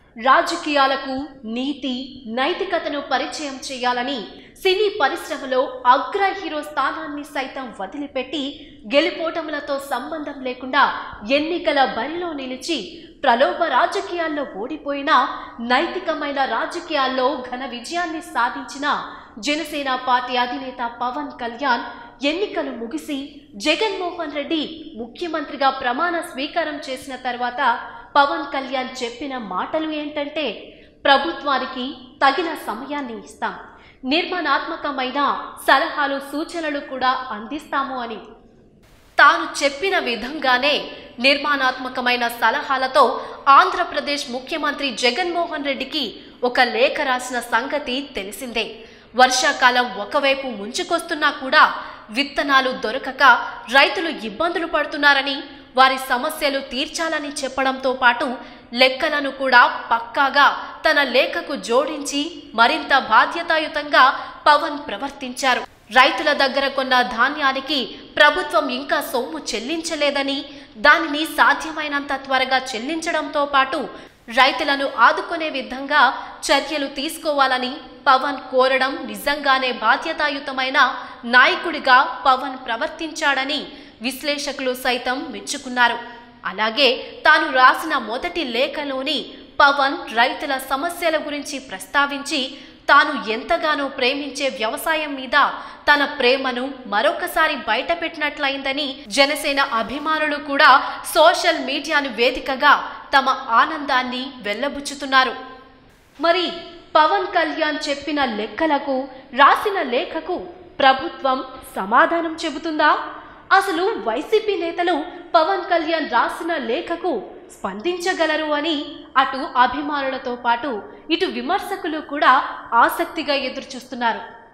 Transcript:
రాజకీయాలకు నీతి నైతికతను పరిచయం చేయాలని సినీ పరిశ్రమలో అగ్ర హీరో స్థానాన్ని సైతం వదిలిపెట్టి గెలిపోటములతో సంబంధం లేకుండా ఎన్నికల బరిలో నిలిచి ప్రలోభ రాజకీయాల్లో ఓడిపోయినా నైతికమైన రాజకీయాల్లో ఘన విజయాన్ని సాధించిన జనసేన పార్టీ అధినేత పవన్ కళ్యాణ్ ఎన్నికలు ముగిసి జగన్మోహన్ రెడ్డి ముఖ్యమంత్రిగా ప్రమాణ స్వీకారం చేసిన తర్వాత పవన్ కళ్యాణ్ చెప్పిన మాటలు ఏంటంటే ప్రభుత్వానికి తగిన సమయాన్ని ఇస్తాం నిర్మాణాత్మకమైన సలహాలు సూచనలు కూడా అందిస్తాము అని తాను చెప్పిన విధంగానే నిర్మాణాత్మకమైన సలహాలతో ఆంధ్రప్రదేశ్ ముఖ్యమంత్రి జగన్మోహన్ రెడ్డికి ఒక లేఖ రాసిన సంగతి తెలిసిందే వర్షాకాలం ఒకవైపు ముంచుకొస్తున్నా కూడా విత్తనాలు దొరకక రైతులు ఇబ్బందులు పడుతున్నారని వారి సమస్యలు తీర్చాలని చెప్పడంతో పాటు లెక్కలను కూడా పక్కాగా తన లేఖకు జోడించి మరింత బాధ్యతాయుతంగా పవన్ ప్రవర్తించారు రైతుల దగ్గర కొన్న ధాన్యానికి ప్రభుత్వం ఇంకా సొమ్ము చెల్లించలేదని దానిని సాధ్యమైనంత త్వరగా చెల్లించడంతో పాటు రైతులను ఆదుకునే విధంగా చర్యలు తీసుకోవాలని పవన్ కోరడం నిజంగానే బాధ్యతాయుతమైన నాయకుడిగా పవన్ ప్రవర్తించాడని విశ్లేషకులు సైతం మెచ్చుకున్నారు అలాగే తాను రాసిన మొదటి లేఖలోని పవన్ రైతుల సమస్యల గురించి ప్రస్తావించి తాను ఎంతగానో ప్రేమించే వ్యవసాయం మీద తన ప్రేమను మరొకసారి బయటపెట్టినట్లయిందని జనసేన అభిమానులు కూడా సోషల్ మీడియాను వేదికగా తమ ఆనందాన్ని వెల్లబుచ్చుతున్నారు మరి పవన్ కళ్యాణ్ చెప్పిన లెక్కలకు రాసిన లేఖకు ప్రభుత్వం సమాధానం చెబుతుందా అసలు వైసీపీ నేతలు పవన్ కళ్యాణ్ రాసిన లేఖకు స్పందించగలరు అని అటు అభిమానులతో పాటు ఇటు విమర్శకులు కూడా ఆసక్తిగా ఎదురుచూస్తున్నారు